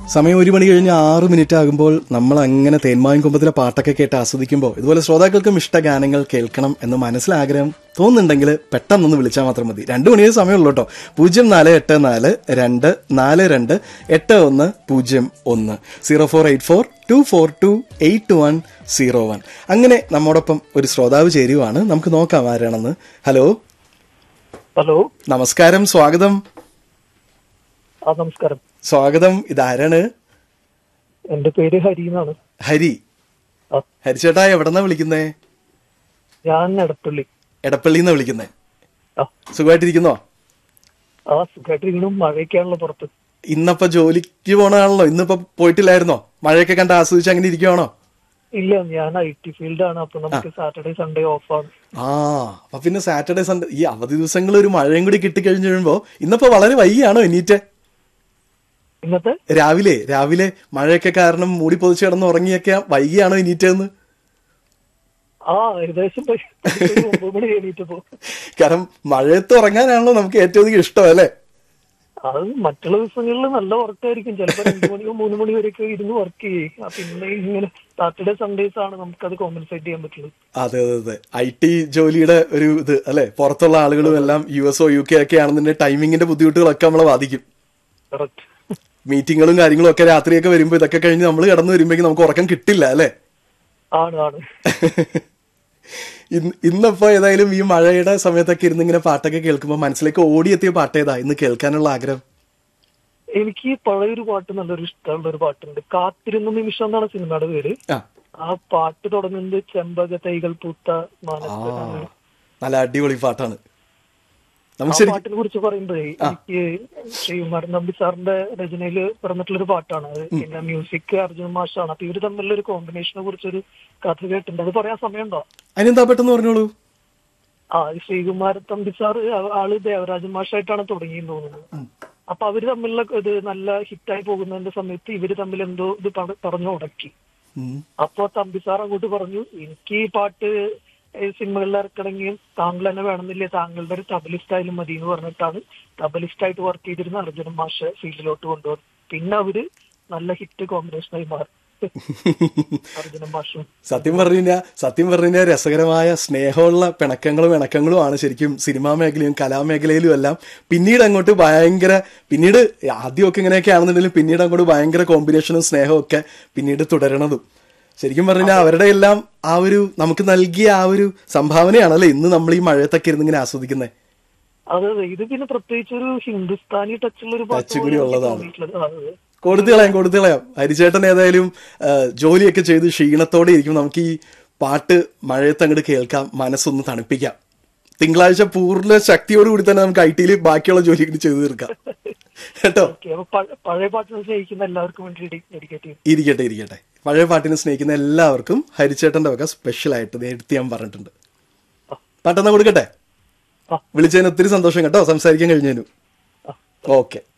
സമയം ഒരു മണി കഴിഞ്ഞ് ആറ് മിനിറ്റ് ആകുമ്പോൾ നമ്മൾ അങ്ങനെ തേന്മാവിൻ കുമ്പത്തിലെ പാട്ടൊക്കെ കേട്ട് ആസ്വദിക്കുമ്പോൾ ഇതുപോലെ ശ്രോതാക്കൾക്കും ഇഷ്ട ഗാനങ്ങൾ കേൾക്കണം എന്ന് മനസ്സിലാഗ്രഹം തോന്നുന്നുണ്ടെങ്കിൽ പെട്ടെന്നൊന്ന് വിളിച്ചാൽ മാത്രം മതി രണ്ടു മണിയേ സമയമുള്ളൂ കേട്ടോ പൂജ്യം നാല് എട്ട് നാല് രണ്ട് നാല് രണ്ട് എട്ട് ഒന്ന് പൂജ്യം ഒന്ന് zero four eight four two four two eight one zero one അങ്ങനെ നമ്മോടൊപ്പം ഒരു ശ്രോതാവ് ചേരുവാണ് നമുക്ക് നോക്കാം ആരാണെന്ന് ഹലോ ഹലോ നമസ്കാരം സ്വാഗതം ആ നമസ്കാരം സ്വാഗതം ഇതാരാണ് എന്റെ പേര് ഹരി എന്നാണ് ഹരി ആ, ഹരിച്ചേട്ടാ എവിടെന്നാ വിളിക്കുന്നേ ഞാൻ എടപ്പള്ളി എടപ്പള്ളിന്നാ വിളിക്കുന്നേ ആ സുഖമായിട്ടിരിക്കുന്നോ ആ സുഖമായിട്ടിരിക്കുന്നു മഴയൊക്കെയാണല്ലോ പുറത്ത് ഇന്നപ്പോ ജോലിക്ക് പോണാണല്ലോ ഇന്നിപ്പോ പോയിട്ടില്ലായിരുന്നോ മഴയൊക്കെ കണ്ട് ആസ്വദിച്ച് അങ്ങനെ ഇരിക്കുവാണോ ഇല്ല ഞാൻ ഐ ടി ഫീൽഡാണ് അപ്പൊ നമുക്ക് സാറ്റർഡേ സൺഡേ ഓഫാണ് ആ അപ്പൊ പിന്നെ സാറ്റർഡേ സൺഡേ ഈ അവധി ദിവസങ്ങളിൽ ഒരു മഴയും കൂടി കിട്ടിക്കഴിഞ്ഞു കഴിയുമ്പോ ഇന്നിപ്പോ വളരെ വൈകിയാണോ എണീറ്റ് ഇന്നത്തെ രാവിലെ രാവിലെ മഴയൊക്കെ കാരണം മൂടി പൊതിച്ച് കിടന്ന് ഉറങ്ങിയൊക്കെ വൈകിയാണോ എണീറ്റതെന്ന് ആ ഏകദേശം പ- ഒരു ഒമ്പത് മണി കഴിഞ്ഞിട്ടപ്പോ കാരണം മഴയത്ത് ഉറങ്ങാനാണല്ലോ നമുക്ക് ഏറ്റവും അധികം ഇഷ്ടം അല്ലേ അത് മറ്റുള്ള ദിവസങ്ങളിൽ നല്ല വർക്കായിരിക്കും ചിലപ്പോ രണ്ടു മണിയോ മൂന്ന് മണി വരെയൊക്കെ ഇരുന്ന് വർക്ക് ചെയ്യേ പിന്നെ ഇങ്ങനെ സാറ്റർഡേ സൺഡേസ് ആണ് നമുക്കത് കോമ്പൻസേറ്റ് ചെയ്യാൻ പറ്റുള്ളൂ അതെ അതെ അതെ ഐ ടി ജോലിയുടെ ഒരു ഇത് അല്ലെ പുറത്തുള്ള ആളുകളും എല്ലാം യു എസ് ഒ യു കെ ഒക്കെ ആണെന്നുണ്ടെങ്കിൽ ടൈമിങ്ങിന്റെ ബുദ്ധിമുട്ടുകളൊക്കെ നമ്മളെ ബാധിക്കും കറക്റ്റ് മീറ്റിങ്ങുകളും കാര്യങ്ങളും ഒക്കെ രാത്രിയൊക്കെ വരുമ്പോൾ ഇതൊക്കെ കഴിഞ്ഞ് നമ്മൾ കടന്നു വരുമ്പോഴേക്കും നമുക്ക് ഉറക്കം കിട്ടില്ല അല്ലെ ആണ് ആണ് ഇന്ന് ഇന്നിപ്പോ ഏതായാലും ഈ മഴയുടെ സമയത്തൊക്കെ ഇരുന്ന് ഇങ്ങനെ പാട്ടൊക്കെ കേൾക്കുമ്പോൾ മനസ്സിലേക്ക് ഓടിയെത്തിയ പാട്ട് ഏതാ ഇന്ന് കേൾക്കാനുള്ള ആഗ്രഹം എനിക്ക് പഴയൊരു പാട്ട് നല്ലൊരു ഇഷ്ടമുള്ള ഒരു പാട്ടുണ്ട് കാത്തിരുന്ന നിമിഷം എന്നാണ് സിനിമയുടെ പേര് ആ ആ പാട്ട് തുടങ്ങുന്നത് ചെമ്പക തൈകൾ പൂത്ത ആ മാനത്ത് എന്നാണ്. നല്ല അടിപൊളി പാട്ടാണ് ആ നമുക്ക് ശരി പാട്ടിനെ കുറിച്ച് പറയുമ്പോഴേ എനിക്ക് ശ്രീകുമാരൻ നമ്പി സാറിന്റെ രചനയില് പിറന്നിട്ടുള്ള ഒരു പാട്ടാണ് അത് പിന്നെ മ്യൂസിക് അർജുൻ മാഷാണ് അപ്പൊ ഇവര് തമ്മിലുള്ള ഒരു കോമ്പിനേഷനെ കുറിച്ചൊരു കഥ കേട്ടിട്ടുണ്ട് അത് പറയാൻ സമയമുണ്ടോ അതിനെന്താ പെട്ടെന്ന് പറഞ്ഞോളൂ ആ ഈ ശ്രീകുമാരൻ തമ്പി സാർ ആള് ദേവരാജൻ മാഷായിട്ടാണ് തുടങ്ങിയെന്ന് തോന്നുന്നത് അപ്പൊ അവര് തമ്മിലുള്ള ഇത് നല്ല ഹിറ്റായി പോകുന്നതിന്റെ സമയത്ത് ഇവര് തമ്മിൽ എന്തോ ഇത് പറ- പറഞ്ഞു ഉടക്കി ഉം. അപ്പൊ തമ്പി സാർ അങ്ങോട്ട് പറഞ്ഞു എനിക്ക് ഈ പാട്ട് ഏ, സിനിമകളിൽ ഇറക്കണമെങ്കിൽ താങ്കൾ തന്നെ വേണമെന്നില്ല താങ്കളുടെ ഒരു തബലിസ്റ്റ് ആയാലും മതി എന്ന് പറഞ്ഞിട്ടാണ് തബലിസ്റ്റ് ആയിട്ട് വർക്ക് ചെയ്തിരുന്ന അർജുന മാഷ് ഫീൽഡിലോട്ട് കൊണ്ടുവന്നു പിന്നെ അവര് നല്ല ഹിറ്റ് കോമ്പിനേഷനായി മാറി അർജുന മാഷും സത്യം പറഞ്ഞു കഴിഞ്ഞാൽ സത്യം പറഞ്ഞു കഴിഞ്ഞാൽ രസകരമായ സ്നേഹമുള്ള പിണക്കങ്ങളും ഇണക്കങ്ങളും ആണ് ശരിക്കും സിനിമാ മേഖലയും കലാമേഖലയിലും എല്ലാം പിന്നീട് അങ്ങോട്ട് ഭയങ്കര പിന്നീട് ആദ്യമൊക്കെ ഇങ്ങനെയൊക്കെ ആണെന്നുണ്ടെങ്കിലും പിന്നീട് അങ്ങോട്ട് ഭയങ്കര കോമ്പിനേഷനും സ്നേഹവും ഒക്കെ പിന്നീട് തുടരണതും ശരിക്കും പറഞ്ഞാൽ അവരുടെ എല്ലാം ആ ഒരു നമുക്ക് നൽകിയ ആ ഒരു സംഭാവനയാണല്ലേ ഇന്ന് നമ്മൾ ഈ മഴയത്തൊക്കെ ഇരുന്ന് ഇങ്ങനെ ആസ്വദിക്കുന്നത് അതെ അതെ ഇത് പിന്നെ പ്രത്യേകിച്ച് ഒരു ഹിന്ദുസ്ഥാനി ടച്ചുള്ള ഒരു പാട്ട് Touch കൂടി പോലെയാണ് എനിക്ക് ഉള്ളതാണ്. തോന്നിയിട്ടുള്ളത്. അതെ, അതെ. കൊടുത്തു കളയാം കൊടുത്തു കളയാം ഹരിചേട്ടൻ ഏതായാലും ആ, ജോലിയൊക്കെ ചെയ്ത് ക്ഷീണത്തോടെ ഇരിക്കും നമുക്ക് ഈ പാട്ട് മഴയത്ത് അങ്ങോട്ട് കേൾക്കാം മനസ്സൊന്ന് തണുപ്പിക്കാം തിങ്കളാഴ്ച പൂർണ്ണ ശക്തിയോടുകൂടി തന്നെ നമുക്ക് ഐ ടിയിൽ ബാക്കിയുള്ള ജോലി കൂടി ചെയ്തു തീർക്കാം കേട്ടോ ഓക്കെ അപ്പൊ പഴ- പഴയ പാട്ടിനെ സ്നേഹിക്കുന്ന എല്ലാവർക്കും വേണ്ടി ഡെഡിക്കേറ്റ് ചെയ്യും ഇരിക്കട്ടെ ഇരിക്കട്ടെ പഴയ പാട്ടിനെ സ്നേഹിക്കുന്ന എല്ലാവർക്കും ഹരിച്ചേട്ടന്റെ വക സ്പെഷ്യൽ ആയിട്ട് നേരത്തെ ഞാൻ പറഞ്ഞിട്ടുണ്ട് പാട്ടെന്നാ കൊടുക്കട്ടെ ആ. വിളിച്ചതിന് ഒത്തിരി സന്തോഷം കേട്ടോ സംസാരിക്കാൻ കഴിഞ്ഞതിനും ആ. ഓക്കെ